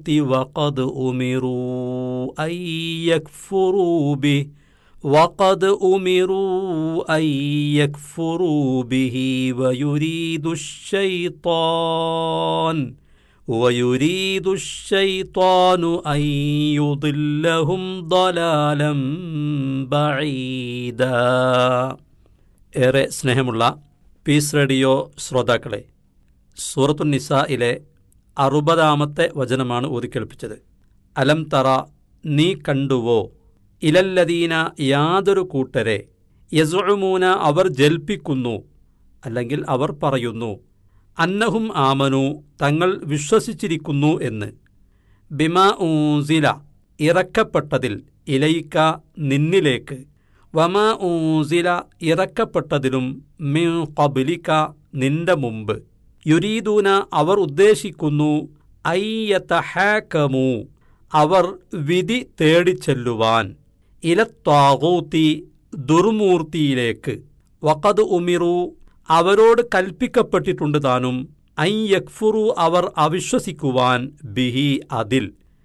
وقد أمروا أن يكفروا به وقد أمروا أن يكفروا به ويريد الشيطان ويريد الشيطان أن يضلهم ضلالا بعيدا ഏറെ സ്നേഹമുള്ള piece radio ശ്രോതാക്കളെ സൂറത്തു നിസായിലെ അറുപതാമത്തെ വചനമാണ് ഓതിക്കേൾപ്പിച്ചത് അലം തറ നീ കണ്ടുവോ ഇലല്ലദീന യാതൊരു കൂട്ടരെ യസുമൂന അവർ ജൽപ്പിക്കുന്നു അല്ലെങ്കിൽ അവർ പറയുന്നു അന്നഹും ആമനു തങ്ങൾ വിശ്വസിച്ചിരിക്കുന്നു എന്ന് ബിമാ ഊസില ഇറക്കപ്പെട്ടതിൽ ഇലയിക്ക നിന്നിലേക്ക് വമാ ഊസില ഇറക്കപ്പെട്ടതിലും മി കബിലിക്ക നിന്റെ മുമ്പ് യുരീദൂന അവർ ഉദ്ദേശിക്കുന്നു അയ്യത്തഹാക്കമു അവർ വിധി തേടിച്ചെല്ലുവാൻ ഇലത്വാകൂത്തി ദുർമൂർത്തിയിലേക്ക് വഖദ് ഉമിറു അവരോട് കൽപ്പിക്കപ്പെട്ടിട്ടുണ്ട് താനും ഐ യക്ഫുറു അവർ അവിശ്വസിക്കുവാൻ ബിഹി അതിൽ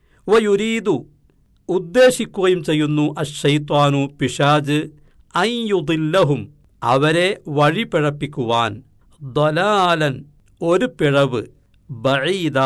വയുരീദു ഉദ്ദേശിക്കുകയും ചെയ്യുന്നു അഷൈത്വാനു പിശാജ് ഐയുദില്ലഹും അവരെ വഴിപിഴപ്പിക്കുവാൻ ദലാലൻ ഒരു പിഴവ് ബഴീത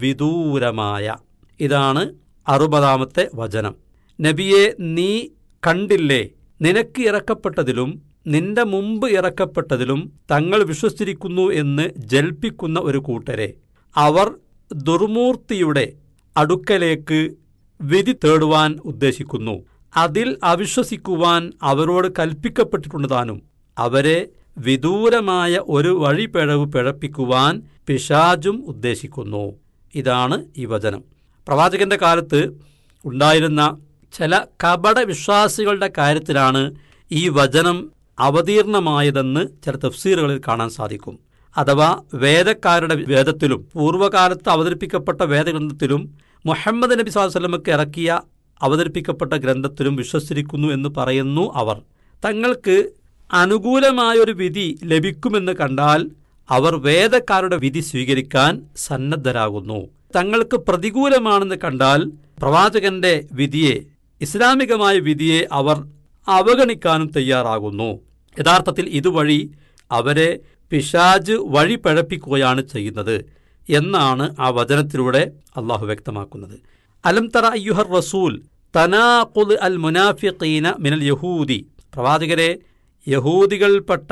വിദൂരമായ ഇതാണ് അറുപതാമത്തെ വചനം നബിയെ നീ കണ്ടില്ലേ നിനക്ക് ഇറക്കപ്പെട്ടതിലും നിന്റെ മുമ്പ് ഇറക്കപ്പെട്ടതിലും തങ്ങൾ വിശ്വസിച്ചിരിക്കുന്നു എന്ന് ജൽപ്പിക്കുന്ന ഒരു കൂട്ടരെ അവർ ദുർമൂർത്തിയുടെ അടുക്കലേക്ക് വിധി തേടുവാൻ ഉദ്ദേശിക്കുന്നു അതിൽ അവിശ്വസിക്കുവാൻ അവരോട് കൽപ്പിക്കപ്പെട്ടിട്ടുണ്ട് താനും അവരെ വിദൂരമായ ഒരു വഴി പിഴവ് പിഴപ്പിക്കുവാൻ പിശാജും ഉദ്ദേശിക്കുന്നു ഇതാണ് ഈ വചനം പ്രവാചകന്റെ കാലത്ത് ഉണ്ടായിരുന്ന ചില കപട വിശ്വാസികളുടെ കാര്യത്തിലാണ് ഈ വചനം അവതീർണമായതെന്ന് ചില തഫ്സീറുകളിൽ കാണാൻ സാധിക്കും അഥവാ വേദക്കാരുടെ വേദത്തിലും പൂർവ്വകാലത്ത് അവതരിപ്പിക്കപ്പെട്ട വേദഗ്രന്ഥത്തിലും മുഹമ്മദ് നബി സ്വലമക്ക് ഇറക്കിയ അവതരിപ്പിക്കപ്പെട്ട ഗ്രന്ഥത്തിലും വിശ്വസിച്ചിരിക്കുന്നു എന്ന് പറയുന്നു അവർ തങ്ങൾക്ക് അനുകൂലമായൊരു വിധി ലഭിക്കുമെന്ന് കണ്ടാൽ അവർ വേദക്കാരുടെ വിധി സ്വീകരിക്കാൻ സന്നദ്ധരാകുന്നു തങ്ങൾക്ക് പ്രതികൂലമാണെന്ന് കണ്ടാൽ പ്രവാചകന്റെ വിധിയെ ഇസ്ലാമികമായ വിധിയെ അവർ അവഗണിക്കാനും തയ്യാറാകുന്നു യഥാർത്ഥത്തിൽ ഇതുവഴി അവരെ പിശാജ് വഴി പഴപ്പിക്കുകയാണ് ചെയ്യുന്നത് എന്നാണ് ആ വചനത്തിലൂടെ അള്ളാഹു വ്യക്തമാക്കുന്നത് അലം തറ അയ്യുഹർ റസൂൽ തനാഖുൽ അൽ മുനാഫിഖീന മിനൽ യഹൂദി പ്രവാചകരെ യഹൂദികൾപ്പെട്ട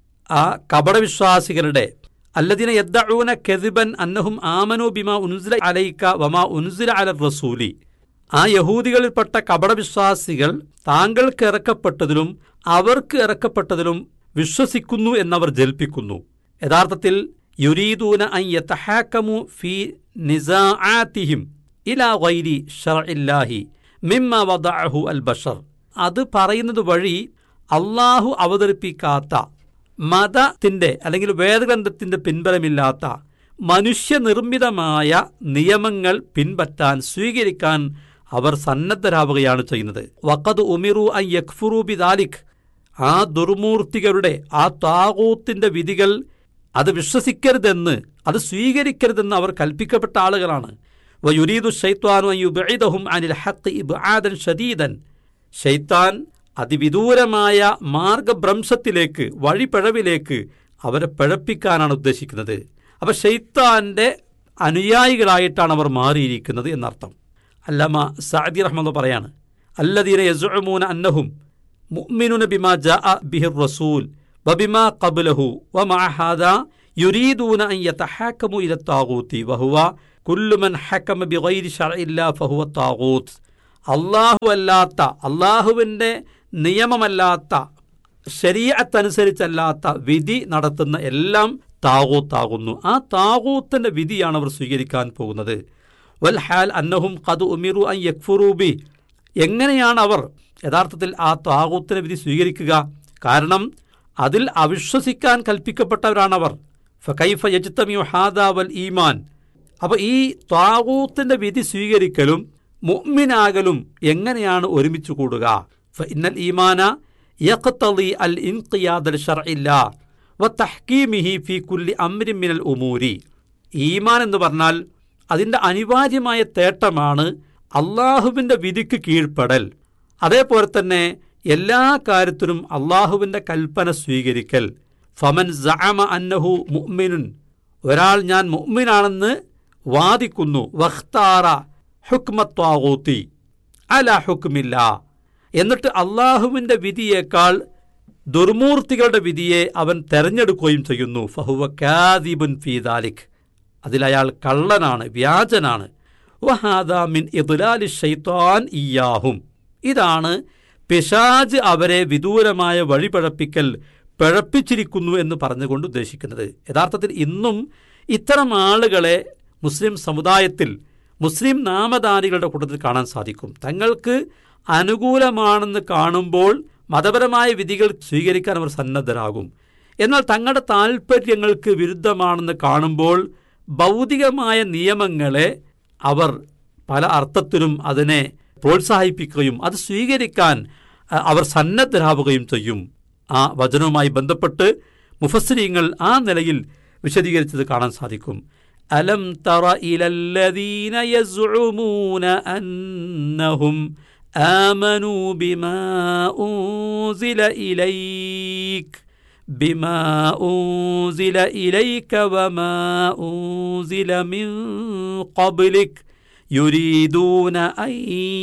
ആ കപടവിശ്വാസികളുടെ അല്ലദിന യദ്ദഊന കെദിബൻ അന്നഹും ആമനു ബിമാ ഉൻസില അലൈക്ക വമാ ഉൻസില അല റസൂലി ആ യഹൂദികളിൽപ്പെട്ട കപടവിശ്വാസികൾ താങ്കൾക്ക് ഇറക്കപ്പെട്ടതിലും അവർക്ക് ഇറക്കപ്പെട്ടതിലും വിശ്വസിക്കുന്നു എന്നവർ ജൽപ്പിക്കുന്നു യഥാർത്ഥത്തിൽ യുരീദൂന അൻ യതഹാക്കമു ഫി നിസാആതിഹിം ഇലാ ഗൈരി ഷർഇല്ലാഹി മിമ്മ വദഅഹു അൽ ബഷർ അത് പറയുന്നത് വഴി അള്ളാഹു അവതരിപ്പിക്കാത്ത മതത്തിന്റെ അല്ലെങ്കിൽ വേദഗ്രന്ഥത്തിന്റെ പിൻബലമില്ലാത്ത മനുഷ്യനിർമ്മിതമായ നിയമങ്ങൾ പിൻപറ്റാൻ സ്വീകരിക്കാൻ അവർ സന്നദ്ധരാവുകയാണ് ചെയ്യുന്നത് വക്കത് ഉമിറു അൻ യക്ഫുറു ബിദാലിഖ് ആ ദുർമൂർത്തികളുടെ ആ താകൂത്തിന്റെ വിധികൾ അത് വിശ്വസിക്കരുതെന്ന് അത് സ്വീകരിക്കരുതെന്ന് അവർ കൽപ്പിക്കപ്പെട്ട ആളുകളാണ് വയുരീദു ഷൈത്വാനു അയ്യുബൈദഹും അനിൽ ഹത്ത് ഇബ്ആദൻ ഷദീദൻ ഷൈത്താൻ അതിവിദൂരമായ മാർഗഭ്രംശത്തിലേക്ക് വഴിപ്പിഴവിലേക്ക് അവരെ പിഴപ്പിക്കാനാണ് ഉദ്ദേശിക്കുന്നത് അപ്പം ഷെയ്ത്താന്റെ അനുയായികളായിട്ടാണ് അവർ മാറിയിരിക്കുന്നത് എന്നർത്ഥം അല്ലമ സഅദി റഹ്മെന്ന് പറയാണ് അല്ലദീന യസുമൂന അന്നഹും മുഅ്മിനുന ബിമാ ജാഅ ബിഹിർ റസൂൽ വബിമാ ഖബ്ലഹു വമഅ ഹാദാ യുരീദൂന അൻ യതഹാക്കമു ഇല താഗൂത്തി വഹുവ കുല്ലു മൻ ഹക്കമ ബിഗൈരി ശർഇല്ലാ ഫഹുവ താഗൂത്ത് അള്ളാഹു അല്ലാത്ത അള്ളാഹുവിൻ്റെ നിയമമല്ലാത്ത ശരീഅത്തനുസരിച്ചല്ലാത്ത വിധി നടത്തുന്ന എല്ലാം താകൂത്താകുന്നു ആ താകൂത്തിന്റെ വിധിയാണ് അവർ സ്വീകരിക്കാൻ പോകുന്നത് വൽ ഹാൽ അന്നഹും ഖദ് ഉമിറു അൻ യക്ഫുറൂബി എങ്ങനെയാണ് അവർ യഥാർത്ഥത്തിൽ ആ താകൂത്തിന്റെ വിധി സ്വീകരിക്കുക കാരണം അതിൽ അവിശ്വസിക്കാൻ കൽപ്പിക്കപ്പെട്ടവരാണവർ ഫൈഫ യജ്തമിയു ഹാദാ വൽ ഈമാൻ അപ്പോൾ ഈ താകൂത്തിന്റെ വിധി സ്വീകരിക്കലും മുഅ്മിനാകലും എങ്ങനെയാണ് ഒരുമിച്ച് കൂടുക ഫഇന്നൽ ഈമാന യഖ്തളി അൽ ഇൻഖിയാദ് ലിശർഇല്ലാ വതഹ്കീമിഹി ഫീ കുല്ലി അംരിൻ മിനൽ ഉമൂരി ഈമാൻ എന്ന് പറഞ്ഞാൽ അതിൻ്റെ അനിവാര്യമായ തേട്ടമാണ് അള്ളാഹുവിൻ്റെ വിധിക്ക് കീഴ്പ്പെടൽ അതേപോലെ തന്നെ എല്ലാ കാര്യത്തിലും അള്ളാഹുവിൻ്റെ കൽപ്പന സ്വീകരിക്കൽ ഫമൻ സഅമ അന്നഹു മുഅ്മിനുൻ ഒരാൾ ഞാൻ മുഅ്മിനാണെന്ന് വാദിക്കുന്നു വഖ്താറ ഹുക്മത്വാകൂത്തി അല ഹുക്മില്ല എന്നിട്ട് അള്ളാഹുവിൻ്റെ വിധിയേക്കാൾ ദുർമൂർത്തികളുടെ വിധിയെ അവൻ തെരഞ്ഞെടുക്കുകയും ചെയ്യുന്നു ഫഹുവ കാദിബുൻ ഫീദാലിഖ് അതിലയാൾ കള്ളനാണ് വ്യാജനാണ് വഹാദ മിൻ ഇദ്ലാലി ഷൈത്താൻ ഇയാഹും ഇതാണ് പിശാജ് അവരെ വിദൂരമായ വഴിപഴപ്പിക്കൽ പിഴപ്പിച്ചിരിക്കുന്നു എന്ന് പറഞ്ഞുകൊണ്ട് ഉദ്ദേശിക്കുന്നത് യഥാർത്ഥത്തിൽ ഇന്നും ഇത്തരം ആളുകളെ മുസ്ലിം സമുദായത്തിൽ മുസ്ലിം നാമധാരികളുടെ കൂട്ടത്തിൽ കാണാൻ സാധിക്കും തങ്ങൾക്ക് അനുകൂലമാണെന്ന് കാണുമ്പോൾ മതപരമായ വിധികൾ സ്വീകരിക്കാൻ അവർ സന്നദ്ധരാകും എന്നാൽ തങ്ങളുടെ താൽപ്പര്യങ്ങൾക്ക് വിരുദ്ധമാണെന്ന് കാണുമ്പോൾ ഭൗതികമായ നിയമങ്ങളെ അവർ പല അർത്ഥത്തിലും അതിനെ പ്രോത്സാഹിപ്പിക്കുകയും അത് സ്വീകരിക്കാൻ അ, അവർ സന്നദ്ധരാവുകയും ചെയ്യും ആ വചനവുമായി ബന്ധപ്പെട്ട് മുഫസ്രീങ്ങൾ ആ നിലയിൽ വിശദീകരിച്ചത് കാണാൻ സാധിക്കും അലം തറ ഇലല്ലദീന യസ്ഉമൂന അന്നഹും آمنوا بما أنزل إليك بما أنزل إليك وما أنزل من قبلك يريدون أن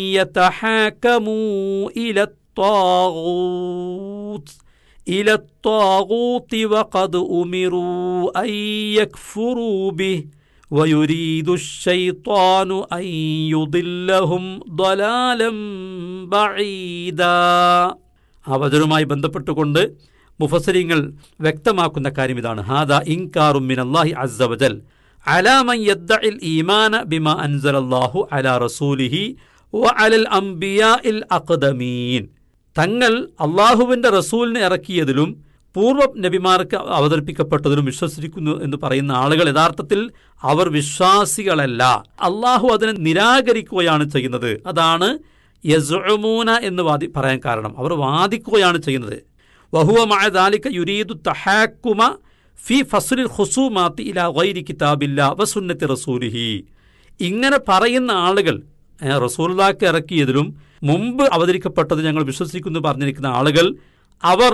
يتحاكموا إلى الطاغوت إلى الطاغوت وقد أمروا أن يكفروا به ويريد الشيطان أن يضلهم ضلالا بعيدا ആ വചനവുമായി ബന്ധപ്പെട്ടുകൊണ്ട് മുഫസരിങ്ങൾ വ്യക്തമാക്കുന്ന കാര്യം ഇതാണ് ഹാദ ഇൻകാറും മിൻ അല്ലാഹി അസ്സവജൽ അലാമൻ യദ്ദഇൽ ഈമാന ബിമ അൻസലല്ലാഹു അലാ റസൂലിഹി വ അലൽ അംബിയാഇൽ അഖ്ദമീൻ തങ്ങൾ അള്ളാഹുവിൻ്റെ റസൂലിനെ ഇറക്കിയതിലും പൂർവ്വ നബിമാർക്ക് അവതരിപ്പിക്കപ്പെട്ടതിലും വിശ്വസിക്കുന്നു എന്ന് പറയുന്ന ആളുകൾ യഥാർത്ഥത്തിൽ അവർ വിശ്വാസികളല്ല അള്ളാഹു അതിനെ നിരാകരിക്കുകയാണ് ചെയ്യുന്നത് അതാണ് യസുമൂന എന്ന് വാദി പറയാൻ കാരണം അവർ വാദിക്കുകയാണ് ചെയ്യുന്നത് വഹുവ മഅദാലിക യുരീദു തഹാക്കുമ ഫി ഫസ്ലിൽ ഖുസൂമാത്തി ഇലാ ഗൈരി കിതാബില്ല വസുന്നത്തി റസൂലിഹി ഇങ്ങനെ പറയുന്ന ആളുകൾ ഏ, റസൂലുള്ളാഹിക്ക് ഇറക്കിയതിലും മുമ്പ് അവതരിക്കപ്പെട്ടത് ഞങ്ങൾ വിശ്വസിക്കുന്നു പറഞ്ഞിരിക്കുന്ന ആളുകൾ അവർ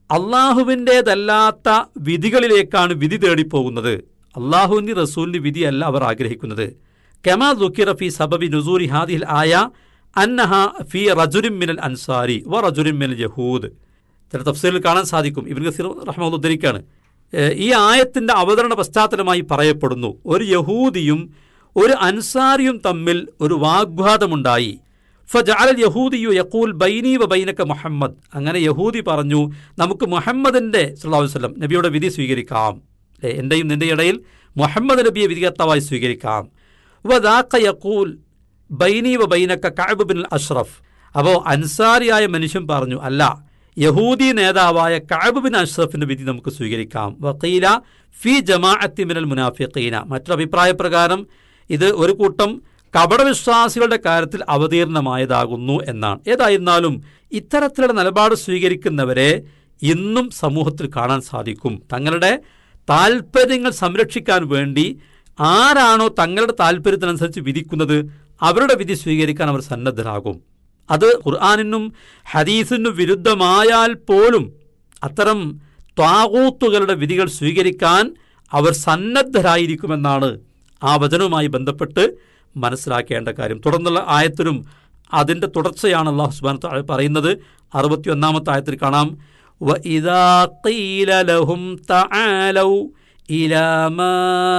അള്ളാഹുവിൻ്റേതല്ലാത്ത വിധികളിലേക്കാണ് വിധി തേടിപ്പോകുന്നത് അള്ളാഹുവിൻ്റെ റസൂലിൻ്റെ വിധിയല്ല അവർ ആഗ്രഹിക്കുന്നത് കെമാ ദുഃഖിറ ഫി സബബി നുസൂരി ഹാദിൽ ആയ അന്നഹ ഫി റജുരിൻ മിനൽ അൻസാരി വ റജുരിൻ മിനൽ യഹൂദ് ചില തഫ്സീലിൽ കാണാൻ സാധിക്കും ഇബിൻ ഗസീർ റഹ്മുല്ല ഉദ്ധരിക്കുകയാണ് ഏഹ് ഈ ആയത്തിന്റെ അവതരണ പശ്ചാത്തലമായി പറയപ്പെടുന്നു ഒരു യഹൂദിയും ഒരു അൻസാരിയും തമ്മിൽ ഒരു വാഗ്വാദമുണ്ടായി ഫജാലൽ യഹൂദിയു യക്കൂൽ ബൈനി വ ബൈനക്ക മുഹമ്മദ് അങ്ങനെ യഹൂദി പറഞ്ഞു നമുക്ക് മുഹമ്മദിന്റെ സല്ലല്ലാഹു അലൈഹി വസല്ലം നബിയുടെ വിധി സ്വീകരിക്കാം അല്ലേ? എന്റെയും നിന്റെ ഇടയിൽ മുഹമ്മദ് നബിയെ വിധികർത്താവായി സ്വീകരിക്കാം വദാക്ക യക്കൂൽ ബൈനി വ ബൈനക്ക കഅബ് ബിൻ അഷ്റഫ് അപ്പോൾ അൻസാരിയായ മനുഷ്യൻ പറഞ്ഞു അല്ല യഹൂദി നേതാവായ കഅബ് ബിൻ അഷ്റഫിന്റെ വിധി നമുക്ക് സ്വീകരിക്കാം വക്കീല ഫി ജമാഅത്തി മിനൽ മുനാഫിഖീന മറ്റൊരു അഭിപ്രായ പ്രകാരം ഇത് ഒരു കൂട്ടം കപടവിശ്വാസികളുടെ കാര്യത്തിൽ അവതീർണമായതാകുന്നു എന്നാണ് ഏതായിരുന്നാലും ഇത്തരത്തിലുള്ള നിലപാട് സ്വീകരിക്കുന്നവരെ ഇന്നും സമൂഹത്തിൽ കാണാൻ സാധിക്കും തങ്ങളുടെ താൽപ്പര്യങ്ങൾ സംരക്ഷിക്കാൻ വേണ്ടി ആരാണോ തങ്ങളുടെ താല്പര്യത്തിനനുസരിച്ച് വിധിക്കുന്നത് അവരുടെ വിധി സ്വീകരിക്കാൻ അവർ സന്നദ്ധരാകും അത് ഖുർആാനിനും ഹദീസിനും വിരുദ്ധമായാൽ പോലും അത്തരം ത്വാകൂത്തുകളുടെ വിധികൾ സ്വീകരിക്കാൻ അവർ സന്നദ്ധരായിരിക്കുമെന്നാണ് ആ വചനവുമായി ബന്ധപ്പെട്ട് മനസ്സിലാക്കേണ്ട കാര്യം തുടർന്നുള്ള ആയത്തിലും അതിൻ്റെ തുടർച്ചയാണ് അള്ളാഹു സുബാൻ പറയുന്നത് അറുപത്തിയൊന്നാമത്തെ ആയത്തിൽ കാണാം وَإِذَا قِيلَ لَهُمْ تَعَالَوْا إِلَى مَا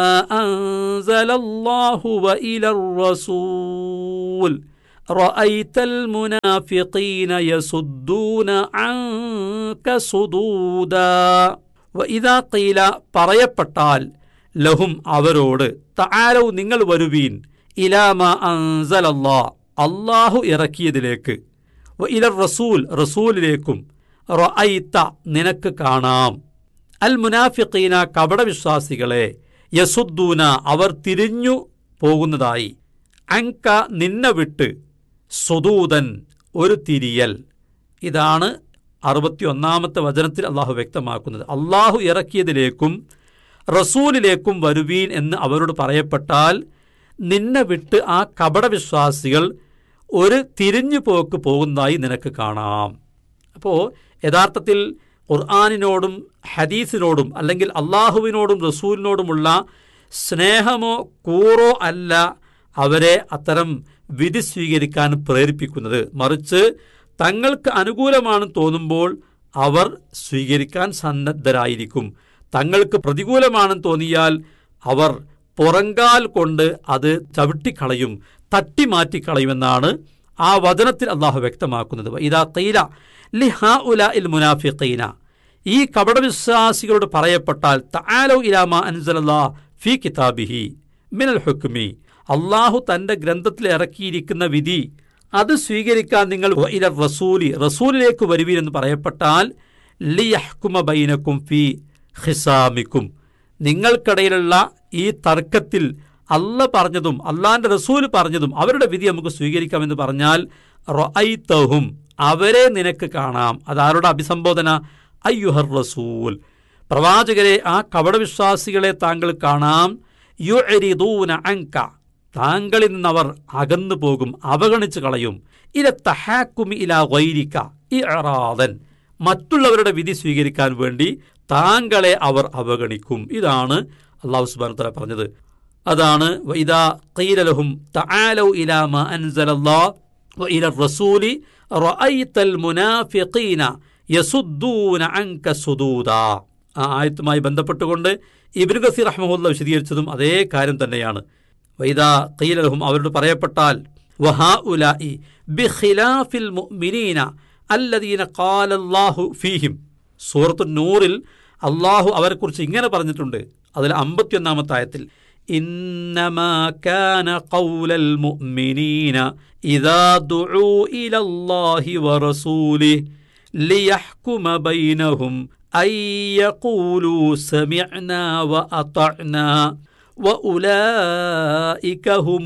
أَنزَلَ اللَّهُ وَإِلَى الرَّسُولِ رأيت المنافقين يصدون عنك صدودا وإذا قيل പറയപ്പെട്ടാൽ ലഹും അവരോട് തആലൗ നിങ്ങൾ വരുവീൻ ഇലാമ അൻസലല്ലാ അള്ളാഹു ഇറക്കിയതിലേക്ക് വ ഇല റസൂൽ റസൂലിലേക്കും റഅയ്ത നിനക്ക് കാണാം അൽ മുനാഫിഖീന കപടവിശ്വാസികളെ യസുദ്ദൂന അവർ തിരിഞ്ഞു പോകുന്നതായി അങ്ക നിന്നെ വിട്ട് സ്വദൂതൻ ഒരു തിരിയൽ ഇതാണ് അറുപത്തിയൊന്നാമത്തെ വചനത്തിൽ അള്ളാഹു വ്യക്തമാക്കുന്നത് അള്ളാഹു ഇറക്കിയതിലേക്കും റസൂലിലേക്കും വരുവീൻ എന്ന് അവരോട് പറയപ്പെട്ടാൽ നിന്നെ വിട്ട് ആ കപടവിശ്വാസികൾ ഒരു തിരിഞ്ഞു പോക്ക് പോകുന്നതായി നിനക്ക് കാണാം അപ്പോൾ യഥാർത്ഥത്തിൽ ഖുർആാനിനോടും ഹദീസിനോടും അല്ലെങ്കിൽ അള്ളാഹുവിനോടും റസൂലിനോടുമുള്ള സ്നേഹമോ കൂറോ അല്ല അവരെ അത്തരം വിധി സ്വീകരിക്കാൻ പ്രേരിപ്പിക്കുന്നത് മറിച്ച് തങ്ങൾക്ക് അനുകൂലമാണെന്ന് തോന്നുമ്പോൾ അവർ സ്വീകരിക്കാൻ സന്നദ്ധരായിരിക്കും തങ്ങൾക്ക് പ്രതികൂലമാണെന്ന് തോന്നിയാൽ അവർ പുറങ്കാൽ കൊണ്ട് അത് ചവിട്ടിക്കളയും തട്ടിമാറ്റിക്കളയുമെന്നാണ് ആ വചനത്തിൽ അള്ളാഹു വ്യക്തമാക്കുന്നത് ഇതാ തൈല ലിഹാ ഉല ഇൽ മുനാഫിഖീന ഈ കപടവിശ്വാസികളോട് പറയപ്പെട്ടാൽ തആലോ ഇലാമ അൻസലല്ലാ ഫി കിതാബിഹി മിനൽ ഹുക്മി അള്ളാഹു തന്റെ ഗ്രന്ഥത്തിൽ ഇറക്കിയിരിക്കുന്ന വിധി അത് സ്വീകരിക്കാൻ നിങ്ങൾ ഇല റസൂലി റസൂലിലേക്ക് വരുവീരെന്ന് പറയപ്പെട്ടാൽ ലിയഹ്കുമ ബൈനക്കും ഫി ഹിസാമിക്കും നിങ്ങൾക്കിടയിലുള്ള ഈ തർക്കത്തിൽ അല്ല പറഞ്ഞതും അള്ളാന്റെ റസൂൽ പറഞ്ഞതും അവരുടെ വിധി നമുക്ക് സ്വീകരിക്കാമെന്ന് പറഞ്ഞാൽ റൊഐത്തഹും അവരെ നിനക്ക് കാണാം അതാരുടെ അഭിസംബോധന അയ്യുഹർ റസൂൽ പ്രവാചകരെ ആ കപടവിശ്വാസികളെ താങ്കൾ കാണാം യു എരിദൂന അങ്ക താങ്കളിൽ നിന്നവർ അകന്നു പോകും അവഗണിച്ചു കളയും ഇല തഹാക്കുമി ഇല വൈരിക്ക ഈ അറാദൻ മറ്റുള്ളവരുടെ വിധി സ്വീകരിക്കാൻ വേണ്ടി താങ്കളെ അവർ അവഗണിക്കും ഇതാണ് അള്ളാഹു സുബാൻ തല പറഞ്ഞത് അതാണ് ഇതാ ഖീലലഹും തആലൗ ഇലാ മാ അൻസലല്ലാഹ് വഇല റസൂലി റഅയ്തൽ മുനാഫിഖീന യസുദ്ദൂന അൻക സുദൂദാ ആ ആയത്തുമായി ബന്ധപ്പെട്ടുകൊണ്ട് ഇബ്നു ഗസീർ റഹ്മഹുല്ല വിശദീകരിച്ചതും അതേ കാര്യം തന്നെയാണ് വൈദാ ഖീലലഹും അവരോട് പറയപ്പെട്ടാൽ വഹാ ഉലായി ബിഖിലാഫിൽ മുഅ്മിനീന അല്ലദീന ഖാലല്ലാഹു ഫീഹിം സൂറത്തു നൂറിൽ അള്ളാഹു അവരെക്കുറിച്ച് ഇങ്ങനെ പറഞ്ഞിട്ടുണ്ട് അതിൽ അമ്പത്തിയൊന്നാമത്തെ ആയത്തിൽ إنما كان قول المؤمنين إذا دعوا إلى الله ورسوله ليحكم بينهم أن يقولوا سمعنا وأطعنا وأولئك هم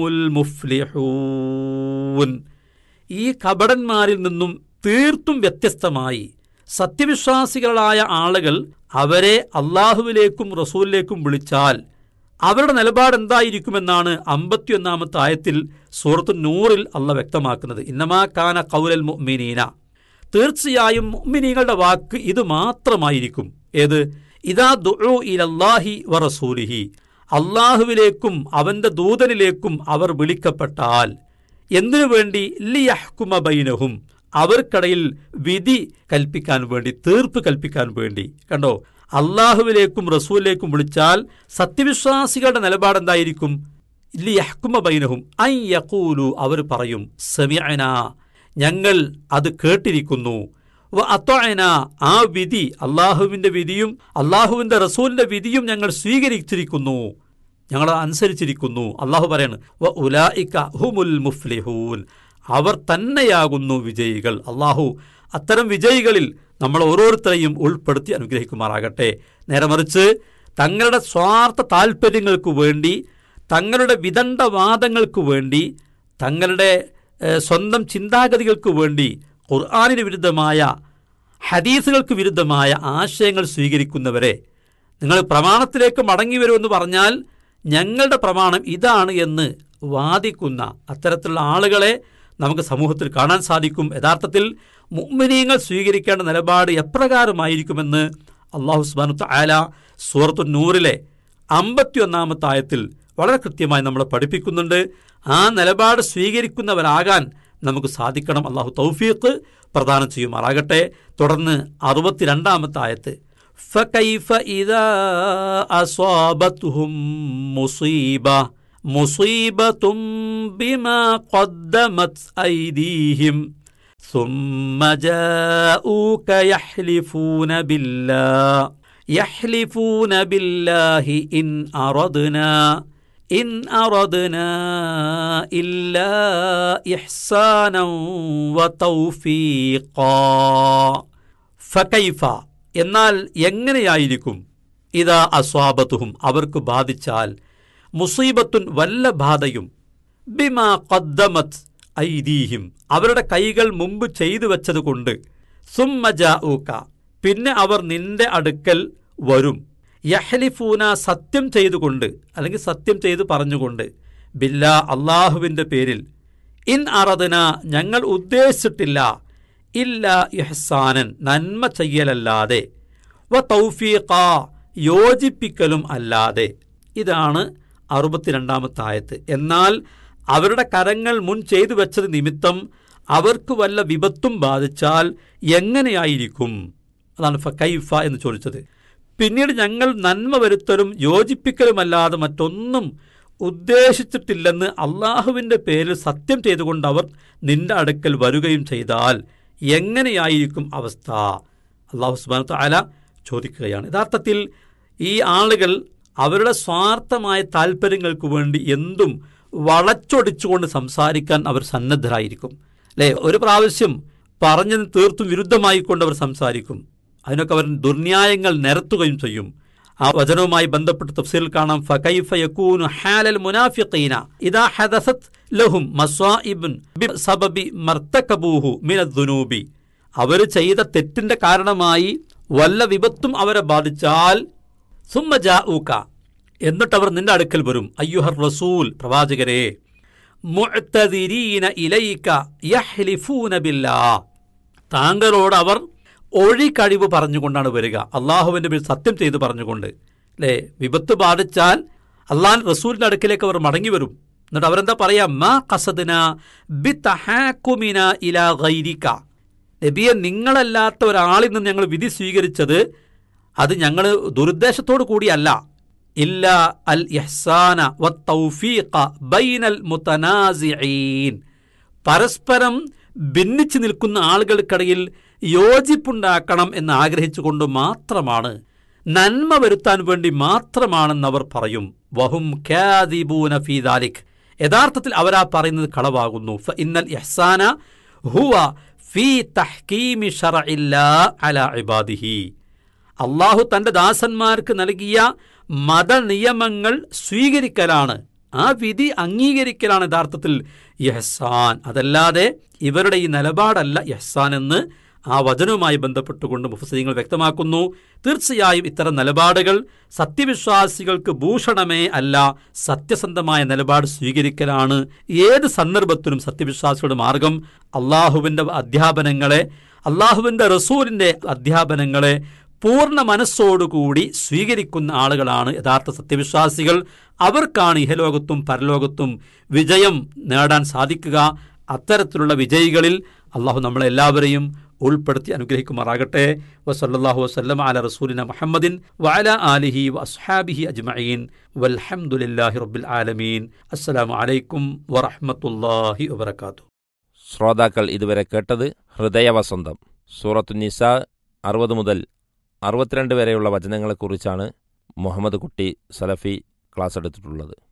المفلحون ഈ കപടന്മാരിൽ നിന്നും തീർത്തും വ്യത്യസ്തമായി സത്യവിശ്വാസികളായ ആളുകൾ അവരെ അള്ളാഹുവിലേക്കും റസൂലിലേക്കും വിളിച്ചാൽ അവരുടെ നിലപാട് എന്തായിരിക്കുമെന്നാണ് അമ്പത്തിയൊന്നാമത്തെ ആയത്തിൽ സൂറത്തു നൂറിൽ അള്ള വ്യക്തമാക്കുന്നത് ഇന്നമാ കാന കൗലൽ മുഅ്മിനീന തീർച്ചയായും മുഅ്മിനീങ്ങളുടെ വാക്ക് ഇത് മാത്രമായിരിക്കും ഏത് ഇതാ ദുഉ ഇലല്ലാഹി വ റസൂലിഹി അള്ളാഹുവിലേക്കും അവന്റെ ദൂതനിലേക്കും അവർ വിളിക്കപ്പെട്ടാൽ എന്തിനു വേണ്ടി ലിയഹ്കുമ ബൈനഹും അവർക്കിടയിൽ വിധി കൽപ്പിക്കാൻ വേണ്ടി തീർപ്പ് കൽപ്പിക്കാൻ വേണ്ടി കണ്ടോ അള്ളാഹുവിലേക്കും റസൂലിലേക്കും വിളിച്ചാൽ സത്യവിശ്വാസികളുടെ നിലപാട് എന്തായിരിക്കും ലിയഹ്കുമ ബൈനഹും ഐ യഖൂലു അവർ പറയും സമയന ഞങ്ങൾ അത് കേട്ടിരിക്കുന്നു വ അത്വഅന ആ വിധി അള്ളാഹുവിന്റെ വിധിയും അള്ളാഹുവിന്റെ റസൂലിന്റെ വിധിയും ഞങ്ങൾ സ്വീകരിച്ചിരിക്കുന്നു ഞങ്ങൾ അനുസരിച്ചിരിക്കുന്നു അള്ളാഹു പറയാണ് വ ഉലായിക്ക ഹുമുൽ മുഫ്ലിഹൂൻ അവർ തന്നെയാകുന്നു വിജയികൾ അള്ളാഹു അത്തരം വിജയികളിൽ നമ്മൾ ഓരോരുത്തരെയും ഉൾപ്പെടുത്തി അനുഗ്രഹിക്കുമാറാകട്ടെ നേരെ മറിച്ച് തങ്ങളുടെ സ്വാർത്ഥ താല്പര്യങ്ങൾക്ക് വേണ്ടി തങ്ങളുടെ വിദണ്ഡവാദങ്ങൾക്ക് വേണ്ടി തങ്ങളുടെ ഏഹ്, സ്വന്തം ചിന്താഗതികൾക്ക് വേണ്ടി ഖുർആാനിന് വിരുദ്ധമായ ഹദീസുകൾക്ക് വിരുദ്ധമായ ആശയങ്ങൾ സ്വീകരിക്കുന്നവരെ നിങ്ങൾ പ്രമാണത്തിലേക്ക് മടങ്ങി വരുമെന്ന് പറഞ്ഞാൽ ഞങ്ങളുടെ പ്രമാണം ഇതാണ് എന്ന് വാദിക്കുന്ന അത്തരത്തിലുള്ള ആളുകളെ നമുക്ക് സമൂഹത്തിൽ കാണാൻ സാധിക്കും യഥാർത്ഥത്തിൽ മുഅ്മിനീങ്ങൾ സ്വീകരിക്കേണ്ട നിലപാട് എപ്രകാരമായിരിക്കുമെന്ന് അള്ളാഹു സുബാനു ആല സൂറത്തു നൂറിലെ അമ്പത്തിയൊന്നാമത്തെ ആയത്തിൽ വളരെ കൃത്യമായി നമ്മളെ പഠിപ്പിക്കുന്നുണ്ട് ആ നിലപാട് സ്വീകരിക്കുന്നവരാകാൻ നമുക്ക് സാധിക്കണം അള്ളാഹു തൗഫീഖ് പ്രദാനം ചെയ്യുമാറാകട്ടെ തുടർന്ന് അറുപത്തിരണ്ടാമത്തെ ആയത്ത് فكيف إذا أصابتهم مصيبة مصيبة بما قدمت أيديهم ثم جاءوك يحلفون بالله يحلفون بالله إن أردنا إن أردنا إلا إحسانا وتوفيقا ഫക്കൈഫ എന്നാൽ എങ്ങനെയായിരിക്കും ഇതാ അസ്വാബത്തുഹും അവർക്ക് ബാധിച്ചാൽ മുസീബത്തുൻ വല്ല ബാധയും ബിമാ ഖദ്ദമത് ഐദീഹിം അവരുടെ കൈകൾ മുമ്പ് ചെയ്തു വെച്ചതുകൊണ്ട് സുമ്മജാഊക്ക പിന്നെ അവർ നിന്റെ അടുക്കൽ വരും യഹ്ലിഫൂന സത്യം ചെയ്തുകൊണ്ട് അല്ലെങ്കിൽ സത്യം ചെയ്ത് പറഞ്ഞുകൊണ്ട് ബില്ല അള്ളാഹുവിൻ്റെ പേരിൽ ഇൻ അറദന ഞങ്ങൾ ഉദ്ദേശിച്ചിട്ടില്ല ഇല്ല ഇഹ്സാനൻ നന്മ ചെയ്യലല്ലാതെ വ തൗഫീഖ യോജിപ്പിക്കലും അല്ലാതെ ഇതാണ് അറുപത്തിരണ്ടാമത്തെ ആയത്ത് എന്നാൽ അവരുടെ കരങ്ങൾ മുൻ ചെയ്തു വെച്ചത് നിമിത്തം അവർക്ക് വല്ല വിപത്തും ബാധിച്ചാൽ എങ്ങനെയായിരിക്കും അതാണ് ഫക്കൈഫ എന്ന് ചോദിച്ചത് പിന്നീട് ഞങ്ങൾ നന്മ വരുത്തലും യോജിപ്പിക്കലുമല്ലാതെ മറ്റൊന്നും ഉദ്ദേശിച്ചിട്ടില്ലെന്ന് അള്ളാഹുവിൻ്റെ പേരിൽ സത്യം ചെയ്തുകൊണ്ട് അവർ നിന്റെ അടുക്കൽ വരികയും ചെയ്താൽ എങ്ങനെയായിരിക്കും അവസ്ഥ അള്ളാഹു സുബാന താല ചോദിക്കുകയാണ് യഥാർത്ഥത്തിൽ ഈ ആളുകൾ അവരുടെ സ്വാർത്ഥമായ താല്പര്യങ്ങൾക്ക് വേണ്ടി എന്തും വളച്ചൊടിച്ചുകൊണ്ട് സംസാരിക്കാൻ അവർ സന്നദ്ധരായിരിക്കും അല്ലേ ഒരു പ്രാവശ്യം പറഞ്ഞതിന് തീർത്തും വിരുദ്ധമായിക്കൊണ്ട് അവർ സംസാരിക്കും അതിനൊക്കെ അവർ ദുർന്യായങ്ങൾ നിരത്തുകയും ചെയ്യും ആ വചനവുമായി ബന്ധപ്പെട്ട് തഫ്സീൽ കാണാം ഫകൈഫ യകൂനു ഹാലൽ മുനാഫിഖീന ഇദാ ഹദസത് ലഹും മസ്വാഇബുൻ ബിസബബി മർത്തകബൂഹു മിനദ്ദുനൂബി അവർ ചെയ്ത തെറ്റിന്റെ കാരണമായി വല്ല വിപത്തും അവരെ ബാധിച്ചാൽ സുമ്മ ജാഊക എന്നിട്ട് അവർ നിന്റെ അടുക്കൽ വരും അയ്യുഹർ റസൂൽ പ്രവാചകരെ മുഅ്തദിരീന ഇലൈക യഹ്ലിഫൂന ബില്ലാ താങ്കളോട് അവർ ഒഴിക്കഴിവ് പറഞ്ഞുകൊണ്ടാണ് വരിക അള്ളാഹുവിൻ്റെ പേരിൽ സത്യം ചെയ്ത് പറഞ്ഞുകൊണ്ട് അല്ലേ വിപത്ത് ബാധിച്ചാൽ അള്ളാൻ റസൂലിൻ്റെ അടുക്കിലേക്ക് അവർ മടങ്ങി വരും എന്നിട്ട് അവരെന്താ പറയാ മാ കസദിന ബി തഹാക്കുമിന ഇലാ ഗൈരിക നബിയെ നിങ്ങളല്ലാത്ത ഒരാളിൽ നിന്ന് ഞങ്ങൾ വിധി സ്വീകരിച്ചത് അത് ഞങ്ങൾ ദുരുദ്ദേശത്തോടു കൂടിയല്ല ഇല്ല അൽ ഇഹ്സാന വ തൗഫീഖ ബൈനൽ മുതനാസിഈൻ പരസ്പരം ഭിന്നിച്ചു നിൽക്കുന്ന ആളുകൾക്കിടയിൽ യോജിപ്പുണ്ടാക്കണം എന്ന് ആഗ്രഹിച്ചുകൊണ്ട് മാത്രമാണ് നന്മ വരുത്താൻ വേണ്ടി മാത്രമാണെന്ന് അവർ പറയും വഹും ഖാദിബൂന ഫീ ദാലിക് യഥാർത്ഥത്തിൽ അവരാ പറയുന്നത് കളവാകുന്നു ഫ ഇന്നൽ ഇഹ്സാന ഹുവ ഫീ തഹ്കീമി ഷറഇല്ലാ അലാ ഇബാദിഹി അള്ളാഹു തന്റെ ദാസന്മാർക്ക് നൽകിയ മതനിയമങ്ങൾ സ്വീകരിക്കലാണ് ആ വിധി അംഗീകരിക്കലാണ് യഥാർത്ഥത്തിൽ യഹ്സാൻ അതല്ലാതെ ഇവരുടെ ഈ നിലപാടല്ല യഹ്സാൻ എന്ന് ആ വചനവുമായി ബന്ധപ്പെട്ടുകൊണ്ട് മുഫസീങ്ങൾ വ്യക്തമാക്കുന്നു തീർച്ചയായും ഇത്തരം നിലപാടുകൾ സത്യവിശ്വാസികൾക്ക് ഭൂഷണമേ അല്ല സത്യസന്ധമായ നിലപാട് സ്വീകരിക്കലാണ് ഏത് സന്ദർഭത്തിലും സത്യവിശ്വാസികളുടെ മാർഗം അള്ളാഹുവിൻ്റെ അധ്യാപനങ്ങളെ അള്ളാഹുവിൻ്റെ റസൂലിൻ്റെ അധ്യാപനങ്ങളെ പൂർണ്ണ മനസ്സോടുകൂടി സ്വീകരിക്കുന്ന ആളുകളാണ് യഥാർത്ഥ സത്യവിശ്വാസികൾ അവർക്കാണ് ഇഹലോകത്തും പരലോകത്തും വിജയം നേടാൻ സാധിക്കുക അത്തരത്തിലുള്ള വിജയികളിൽ അള്ളാഹു നമ്മളെല്ലാവരെയും ഉൾപ്പെടുത്തി അനുഗ്രഹിക്കുമാറാകട്ടെ വസല്ലാഹു വസ്ലം അല റസൂലിന മുഹമ്മദിൻ വഅല ആലിഹി വഅസ്ഹാബിഹി അജ്മഈൻ വൽഹംദുലില്ലാഹി റബ്ബിൽ ആലമീൻ അസ്സലാമു അലൈക്കും വറഹ്മത്തുള്ളാഹി വബറകാതുഹു ശ്രോതാക്കൾ ഇതുവരെ കേട്ടത് ഹൃദയവസന്തം സൂറത്തു നിസ അറുപത് മുതൽ അറുപത്തിരണ്ട് വരെയുള്ള വചനങ്ങളെക്കുറിച്ചാണ് മുഹമ്മദ് കുട്ടി സലഫി ക്ലാസ് എടുത്തിട്ടുള്ളത്